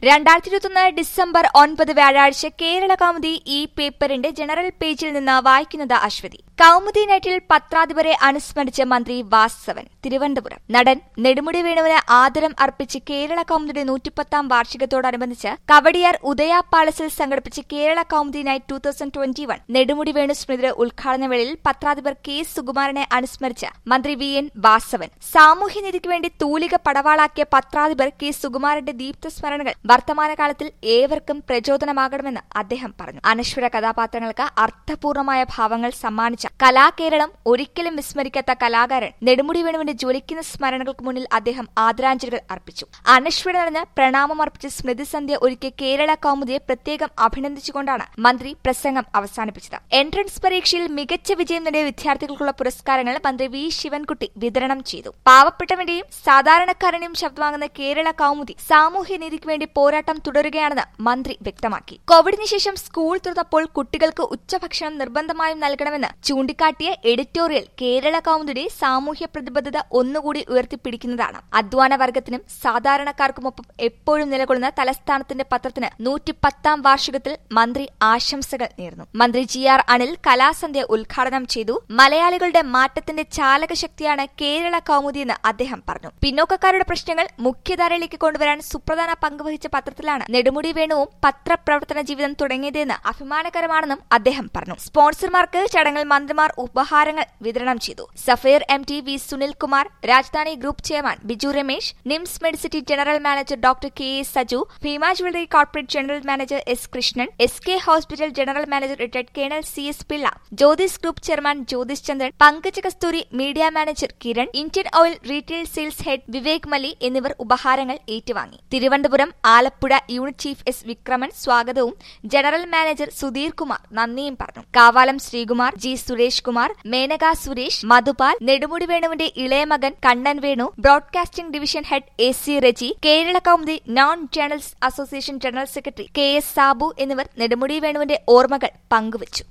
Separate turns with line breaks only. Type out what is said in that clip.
രണ്ടായിരത്തി ഇരുപത്തൊന്ന് ഡിസംബർ ഒൻപത് വ്യാഴാഴ്ച കേരള കൗമുദി ഈ പേപ്പറിന്റെ ജനറൽ പേജിൽ നിന്ന് വായിക്കുന്നത് അശ്വതി കൗമുദി നൈറ്റിൽ പത്രാധിപരെ അനുസ്മരിച്ച് മന്ത്രി വാസവൻ തിരുവനന്തപുരം നടൻ നെടുമുടി വേണുവിന് ആദരം അർപ്പിച്ച് കേരള കൗമുദിയുടെ നൂറ്റിപ്പത്താം വാർഷികത്തോടനുബന്ധിച്ച് കവടിയാർ ഉദയ പാലസിൽ സംഘടിപ്പിച്ച Kerala Kaumudi night two thousand twenty one Nedumudi Venu സ്മൃതിയുടെ ഉദ്ഘാടന വേളയിൽ പത്രാധിപർ കെ സുകുമാരനെ അനുസ്മരിച്ച് മന്ത്രി വി എൻ വാസവൻ സാമൂഹ്യനീതിക്ക് വേണ്ടി തൂലിക പടവാളാക്കിയ പത്രാധിപർ കെ സുകുമാരന്റെ ദീപ്ത സ്മരണകൾ വർത്തമാനകാലത്തിൽ ഏവർക്കും പ്രചോദനമാകണമെന്ന് അദ്ദേഹം പറഞ്ഞു അനശ്വര കഥാപാത്രങ്ങൾക്ക് അർത്ഥപൂർണമായ ഭാവങ്ങൾ സമ്മാനിച്ച കലാകേരളം ഒരിക്കലും വിസ്മരിക്കാത്ത കലാകാരൻ നെടുമുടി വേണുവിന്റെ ജ്വലിക്കുന്ന സ്മരണകൾക്ക് മുന്നിൽ അദ്ദേഹം ആദരാഞ്ജലികൾ അർപ്പിച്ചു അനശ്വര നടന്ന് പ്രണാമമർപ്പിച്ച് സ്മൃതിസന്ധ്യ ഒരുക്കിയ കേരള കൗമുദിയെ പ്രത്യേകം അഭിനന്ദിച്ചുകൊണ്ടാണ് മന്ത്രി പ്രസംഗം അവസാനിപ്പിച്ചത് എൻട്രൻസ് പരീക്ഷയിൽ മികച്ച വിജയം നേടിയ വിദ്യാർത്ഥികൾക്കുള്ള പുരസ്കാരങ്ങൾ മന്ത്രി വി ശിവൻകുട്ടി വിതരണം ചെയ്തു പാവപ്പെട്ടവന്റെയും സാധാരണക്കാരന്റെയും ശബ്ദമാകുന്ന കേരള കൗമുദി സാമൂഹ്യനീതിക്ക് വേണ്ടി പോരാട്ടം തുടരുകയാണെന്ന് മന്ത്രി വ്യക്തമാക്കി കോവിഡിന് ശേഷം സ്കൂൾ തുറന്നപ്പോൾ കുട്ടികൾക്ക് ഉച്ചഭക്ഷണം നിർബന്ധമായും നൽകണമെന്ന് ചൂണ്ടിക്കാട്ടിയ എഡിറ്റോറിയൽ കേരള കൗമുദിയുടെ സാമൂഹ്യ പ്രതിബദ്ധത ഒന്നുകൂടി ഉയർത്തിപ്പിടിക്കുന്നതാണ് അധ്വാന വർഗത്തിനും സാധാരണക്കാർക്കുമൊപ്പം എപ്പോഴും നിലകൊള്ളുന്ന തലസ്ഥാനത്തിന്റെ പത്രത്തിന് നൂറ്റിപ്പത്താം വാർഷികത്തിൽ മന്ത്രി ആശംസകൾ നേർന്നു മന്ത്രി ജി ആർ അനിൽ കലാസന്ധ്യ ഉദ്ഘാടനം ചെയ്തു മലയാളികളുടെ മാറ്റത്തിന്റെ ചാലകശക്തിയാണ് കേരള കൗമുദിയെന്ന് അദ്ദേഹം പറഞ്ഞു പിന്നോക്കക്കാരുടെ പ്രശ്നങ്ങൾ മുഖ്യധാരയിലേക്ക് കൊണ്ടുവരാൻ സുപ്രധാന പങ്കുവഹിച്ച പത്രത്തിലാണ് നെടുമുടി വേണുവും പത്രപ്രവർത്തന ജീവിതം തുടങ്ങിയതെന്ന് അഭിമാനകരമാണെന്നും അദ്ദേഹം പറഞ്ഞു സ്പോൺസർമാർക്ക് ചടങ്ങിൽ മന്ത്രിമാർ ഉപഹാരങ്ങൾ വിതരണം ചെയ്തു Safeer M T V Sunilkumar Rajadhani group chairman Biju Ramesh Nims medicity general manager doctor K A Saju Bhima jewellery corporate general manager S Krishnan S K hospital general manager retired colonel C S Pillai Jyothis group chairman Jyothis Chandran Pankaja Kasthuri media manager Kiran Indian oil retail sales head Vivek Mali എന്നിവർ ഉപഹാരങ്ങൾ ഏറ്റുവാങ്ങി Thiruvananthapuram Alappuzha unit chief S Vikraman സ്വാഗതവും general manager Sudheer Kumar നന്ദിയും പറഞ്ഞു Kavalam Sreekumar G Suresh Kumar Menaka Suresh Madhupal Nedumudi വേണുവിന്റെ ഇളയ മകൻ Kannan Venu broadcasting division head A C Reji Kerala Kaumudi non journals association general secretary K S Sabu എന്നിവർ നെടുമുടി വേണുവിന്റെ ഓർമ്മകൾ പങ്കുവച്ചു